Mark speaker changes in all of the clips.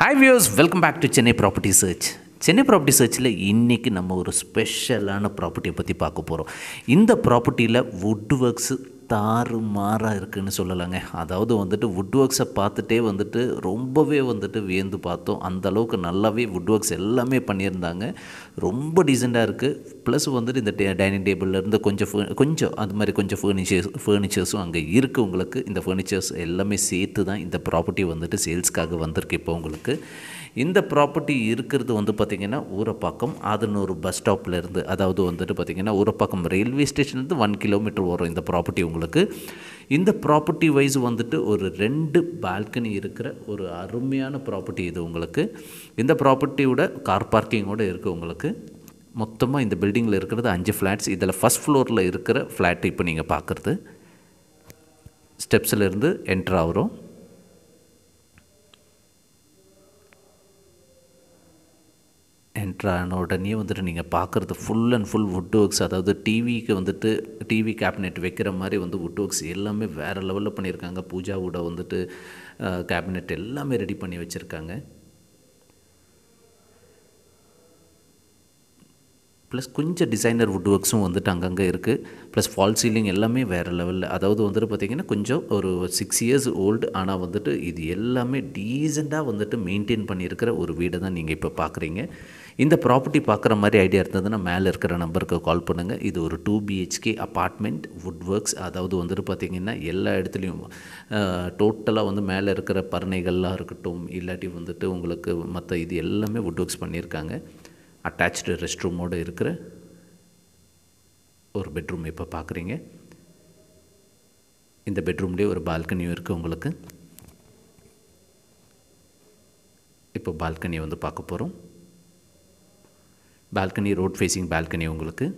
Speaker 1: hi views welcome back to Chennai property search Chennai property சர்ச்சில் இன்றைக்கி நம்ம ஒரு ஸ்பெஷலான ப்ராப்பர்ட்டியை பற்றி பார்க்க போகிறோம் இந்த ப்ராப்பர்ட்டியில் வுட் ஒர்க்ஸு தாறு மாறாக இருக்குதுன்னு சொல்லலாங்க அதாவது வந்துட்டு வுட் ஒர்க்ஸை பார்த்துட்டே வந்துட்டு ரொம்பவே வந்துட்டு வியந்து பார்த்தோம் அந்த அளவுக்கு நல்லாவே வுட் ஒர்க்ஸ் எல்லாமே பண்ணியிருந்தாங்க ரொம்ப டீசெண்டாக இருக்குது ப்ளஸ் வந்துட்டு இந்த டைனிங் டேபிள்லேருந்து கொஞ்சம் fur- கொஞ்சம் அது மாதிரி கொஞ்சம் ஃபர்னிச்சர்ஸ் ஃபர்னிச்சர்ஸும் அங்கே இருக்குது உங்களுக்கு இந்த ஃபர்னிச்சர்ஸ் எல்லாமே சேர்த்து தான் இந்த ப்ராப்பர்ட்டி வந்துட்டு சேல்ஸ்க்காக வந்திருக்கு இப்போ உங்களுக்கு இந்த ப்ராப்பர்ட்டி இருக்கிறது வந்து பார்த்திங்கன்னா ஊரப்பாக்கம் ஆதனூர் பஸ் ஸ்டாப்லேருந்து அதாவது வந்துட்டு பார்த்திங்கன்னா ஊரப்பாக்கம் ரயில்வே ஸ்டேஷன்லேருந்து ஒன் கிலோமீட்டர் வரும் இந்த ப்ராப்பர்ட்டி உங்களுக்கு இந்த ப்ராப்பர்ட்டி வைஸ் வந்துட்டு ஒரு ரெண்டு பால்கனி இருக்கிற ஒரு அருமையான ப்ராப்பர்ட்டி இது உங்களுக்கு இந்த ப்ராப்பர்ட்டியோட கார் பார்க்கிங்கோட இருக்குது உங்களுக்கு மொத்தமாக இந்த பில்டிங்கில் இருக்கிறது அஞ்சு ஃப்ளாட்ஸ் இதில் ஃபஸ்ட் ஃப்ளோரில் இருக்கிற ஃப்ளாட் இப்போ நீங்கள் பார்க்குறது ஸ்டெப்ஸில் இருந்து என்ட்ரு ஆகிறோம் என்ட்ரு ஆன உடனே வந்துட்டு நீங்கள் பார்க்குறது full and full wood works அதாவது டிவிக்கு வந்துட்டு டிவி கேபினெட் வைக்கிற மாதிரி வந்து வுட் ஒர்க்ஸ் எல்லாமே வேறு லெவலில் பண்ணியிருக்காங்க பூஜாவோட வந்துட்டு கேபினெட் எல்லாமே ரெடி பண்ணி வச்சுருக்காங்க ப்ளஸ் கொஞ்சம் டிசைனர் வுட் ஒர்க்ஸும் வந்துட்டு அங்கங்கே இருக்குது ப்ளஸ் ஃபால் சீலிங் எல்லாமே வேறு லெவலில் அதாவது வந்துட்டு பார்த்திங்கன்னா கொஞ்சம் ஒரு சிக்ஸ் இயர்ஸ் ஓல்டு ஆனால் வந்துட்டு இது எல்லாமே டீசெண்டாக வந்துட்டு மெயின்டைன் பண்ணியிருக்கிற ஒரு வீடை தான் நீங்கள் இப்போ பார்க்குறீங்க இந்த ப்ராப்பர்ட்டி பார்க்குற மாதிரி ஐடியா இருந்ததுன்னா மேலே இருக்கிற நம்பருக்கு கால் பண்ணுங்கள் இது ஒரு two BHK apartment wood works அதாவது வந்துட்டு பார்த்திங்கன்னா எல்லா இடத்துலையும் டோட்டலாக வந்து மேலே இருக்கிற பறனைகள்லாம் இருக்கட்டும் இல்லாட்டி வந்துட்டு உங்களுக்கு மற்ற இது எல்லாமே வுட் ஒர்க்ஸ் பண்ணியிருக்காங்க அட்டாச்சு ரெஸ்ட் ரூமோடு இருக்கிற ஒரு பெட்ரூம் இப்போ பார்க்குறீங்க இந்த பெட்ரூம்லேயே ஒரு பால்கனியும் இருக்குது உங்களுக்கு இப்போ பால்கனி வந்து பார்க்க போகிறோம் பால்கனி ரோட் ஃபேஸிங் பால்கனி உங்களுக்கு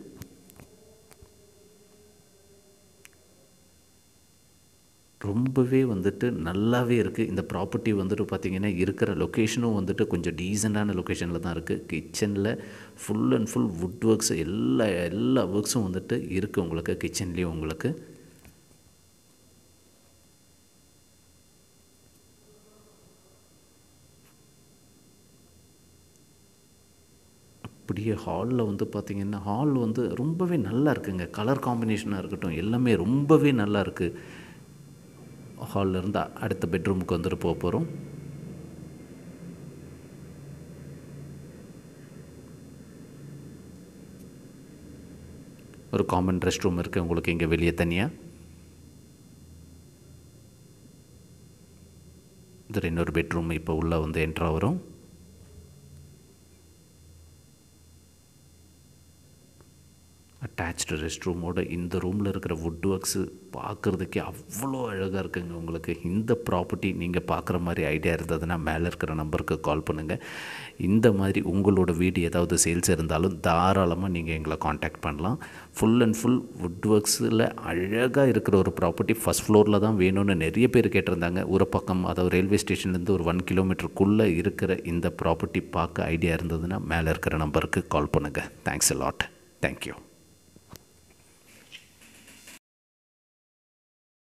Speaker 1: ரொம்பவே வந்துட்டு நல்லாவே இருக்குது இந்த ப்ராப்பர்ட்டி வந்துட்டு பார்த்திங்கன்னா இருக்கிற லொக்கேஷனும் வந்துட்டு கொஞ்சம் டீசெண்டான லொக்கேஷனில் தான் இருக்குது கிச்சனில் full and full wood works எல்லா எல்லா ஒர்க்ஸும் வந்துட்டு இருக்குது உங்களுக்கு கிச்சன்லேயும் உங்களுக்கு அப்படியே ஹாலில் வந்து பார்த்திங்கன்னா ஹால் வந்து ரொம்பவே நல்லா இருக்குங்க கலர் காம்பினேஷனாக இருக்கட்டும் எல்லாமே ரொம்பவே நல்லா இருக்குது ஹாலில் இருந்து அடுத்த பெட்ரூமுக்கு வந்துட்டு போக போகிறோம் ஒரு காமன் ரெஸ்ட் ரூம் இருக்குது உங்களுக்கு இங்கே வெளியே தனியாக இதில் இன்னொரு பெட்ரூம் இப்போ உள்ளே வந்து என்ட்ரா வரும் அட்டாச்டு ரெஸ்ட் ரூமோட இந்த ரூமில் இருக்கிற வுட் ஒர்க்ஸு பார்க்குறதுக்கே அவ்வளோ அழகாக இருக்குங்க உங்களுக்கு இந்த ப்ராப்பர்ட்டி நீங்கள் பார்க்குற மாதிரி ஐடியா இருந்ததுன்னா மேலே இருக்கிற நம்பருக்கு கால் பண்ணுங்கள் இந்த மாதிரி உங்களோட வீடு ஏதாவது சேல்ஸ் இருந்தாலும் தாராளமாக நீங்கள் எங்களை காண்டாக்ட் பண்ணலாம் ஃபுல் அண்ட் ஃபுல் வுட் ஒர்க்ஸில் அழகாக இருக்கிற ஒரு ப்ராப்பர்ட்டி ஃபஸ்ட் ஃப்ளோரில் தான் வேணும்னு நிறைய பேர் கேட்டிருந்தாங்க ஒரு பக்கம் அதாவது ரயில்வே ஸ்டேஷன்லேருந்து ஒரு ஒன் கிலோமீட்டருக்குள்ளே இருக்கிற இந்த ப்ராப்பர்ட்டி பார்க்க ஐடியா இருந்ததுன்னா மேலே இருக்கிற நம்பருக்கு கால் பண்ணுங்கள் தேங்க்ஸ் லாட் தேங்க்யூ